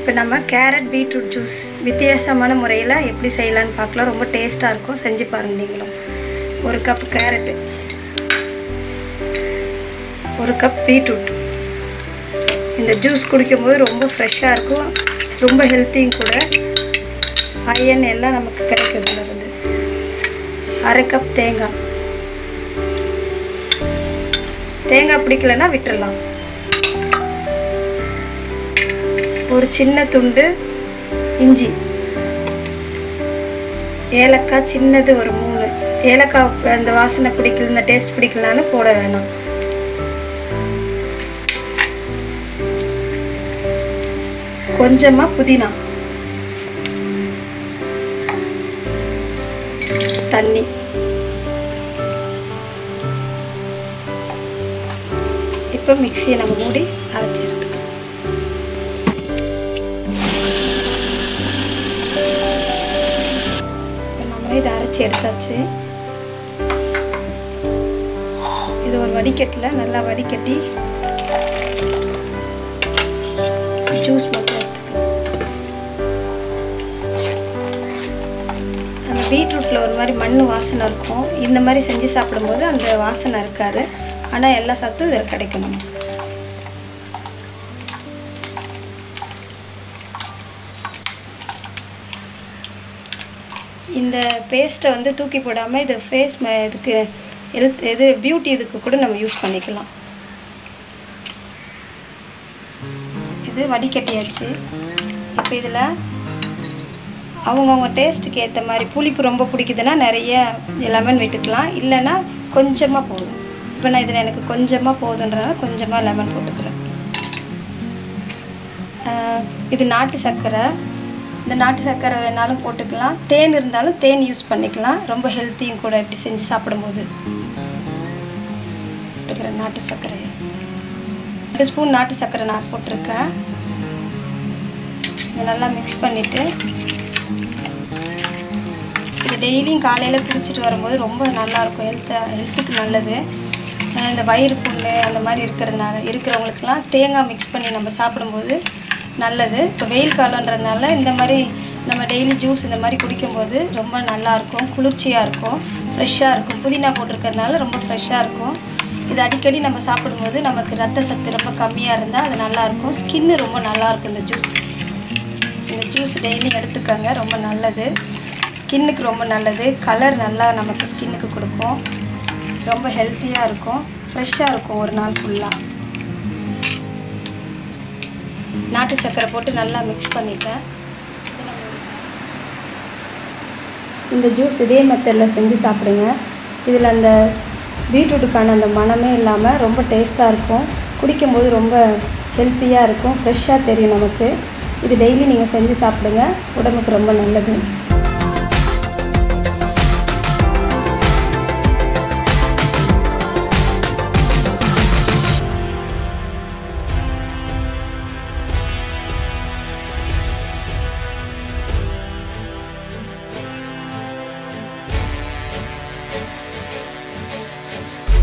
இப்போ நம்ம carrot beetroot juice வித்தியாசமான முறையில் எப்படி செய்யலான்னு பார்க்கலாம் ரொம்ப டேஸ்ட்டாக இருக்கும் செஞ்சு பாருங்க நீங்களும் ஒரு கப் கேரட்டு ஒரு கப் பீட்ரூட் இந்த ஜூஸ் குடிக்கும்போது ரொம்ப ஃப்ரெஷ்ஷாக இருக்கும் ரொம்ப ஹெல்த்தியும் கூட அயன் எல்லாம் நமக்கு கிடைக்கும் இதுல இருந்து அரை கப் தேங்காய் தேங்காய் பிடிக்கலன்னா விட்டுடலாம் ஒரு சின்ன துண்டு இஞ்சி ஏலக்காய் சின்னது ஒரு மூணு ஏலக்காய் அந்த வாசனை பிடிக்கல இந்த டேஸ்ட் பிடிக்கலனாலும் போட வேணாம் கொஞ்சமா புதினா தண்ணி இப்போ மிக்சியை நம்ம மூடி அரைச்சி எடுத்துக்கலாம் இப்போ நம்ம இதை அரைச்சி எடுத்தாச்சு இது ஒரு வடிகட்டில் நல்லா வடிகட்டி ஜூஸ் மட்டும் எடுத்துக்கலாம் அந்த பீட்ரூட்டில் ஒரு மாதிரி மண் வாசனை இருக்கும் இந்த மாதிரி செஞ்சு சாப்பிடும்போது அந்த வாசனை இருக்காது ஆனால் எல்லா சத்தும் இதில் கிடைக்கும் நமக்கு இந்த பேஸ்ட்டை வந்து தூக்கி போடாமல் இது ஃபேஸ் இதுக்கு ஹெல்த் இது பியூட்டி இதுக்கு கூட நம்ம யூஸ் பண்ணிக்கலாம் இது வடிகட்டியாச்சு இப்போ இதில் அவங்கவுங்க டேஸ்ட்டுக்கு ஏற்ற மாதிரி புளிப்பு ரொம்ப பிடிக்குதுன்னா நிறைய லெமன் விட்டுக்கலாம் இல்லைன்னா கொஞ்சமாக போதும் இப்போ நான் இதில் எனக்கு கொஞ்சமாக போதுன்றனால கொஞ்சமாக லெமன் போட்டுக்கிறேன் ஆஹ் இது நாட்டு சர்க்கரை இந்த நாட்டு சர்க்கரை வேணாலும் போட்டுக்கலாம் தேன் இருந்தாலும் தேன் யூஸ் பண்ணிக்கலாம் ரொம்ப ஹெல்த்தியும் கூட இப்படி செஞ்சு சாப்பிடும்போது போட்டுக்கிறேன் நாட்டு சர்க்கரையை ரெண்டு ஸ்பூன் நாட்டு சர்க்கரை நான் போட்டிருக்கேன் இதை நல்லா மிக்ஸ் பண்ணிவிட்டு இது டெய்லியும் காலையில் குடிச்சிட்டு வரும்போது ரொம்ப நல்லாயிருக்கும் ஹெல்த்து ஹெல்த்துக்கு நல்லது அஹ் இந்த வயிறு புண்ணு அந்த மாதிரி இருக்கிறதுனால இருக்கிறவங்களுக்குலாம் தேங்காய் மிக்ஸ் பண்ணி நம்ம சாப்பிடும்போது நல்லது இப்போ வெயில் காலன்றதுனால இந்த மாதிரி நம்ம டெய்லி ஜூஸ் இந்த மாதிரி குடிக்கும்போது ரொம்ப நல்லாயிருக்கும் குளிர்ச்சியாக இருக்கும் ஃப்ரெஷ்ஷாக இருக்கும் புதினா போட்டிருக்கறதுனால ரொம்ப ஃப்ரெஷ்ஷாக இருக்கும் இது அடிக்கடி நம்ம சாப்பிடும்போது நமக்கு ரத்த சத்து ரொம்ப கம்மியாக இருந்தால் அது நல்லாயிருக்கும் ஸ்கின்னு ரொம்ப நல்லாயிருக்கும் இந்த ஜூஸ் இந்த ஜூஸ் டெய்லி எடுத்துக்கோங்க ரொம்ப நல்லது ஸ்கின்னுக்கு ரொம்ப நல்லது கலர் நல்லா நமக்கு ஸ்கின்னுக்கு கொடுக்கும் ரொம்ப ஹெல்த்தியாக இருக்கும் ஃப்ரெஷ்ஷாக இருக்கும் ஒரு நாள் ஃபுல்லாக நாட்டு சக்கரை போட்டு நல்லா மிக்ஸ் பண்ணிட்டேன் இந்த ஜூஸ் இதே மெத்தடில் செஞ்சு சாப்பிடுங்க இதில் அந்த பீட்ரூட்டுக்கான அந்த மணமே இல்லாமல் ரொம்ப டேஸ்ட்டாக இருக்கும் குடிக்கும்போது ரொம்ப ஹெல்த்தியாக இருக்கும் ஃப்ரெஷ்ஷாக தெரியும் நமக்கு இது டெய்லி நீங்கள் செஞ்சு சாப்பிடுங்க உடம்புக்கு ரொம்ப நல்லது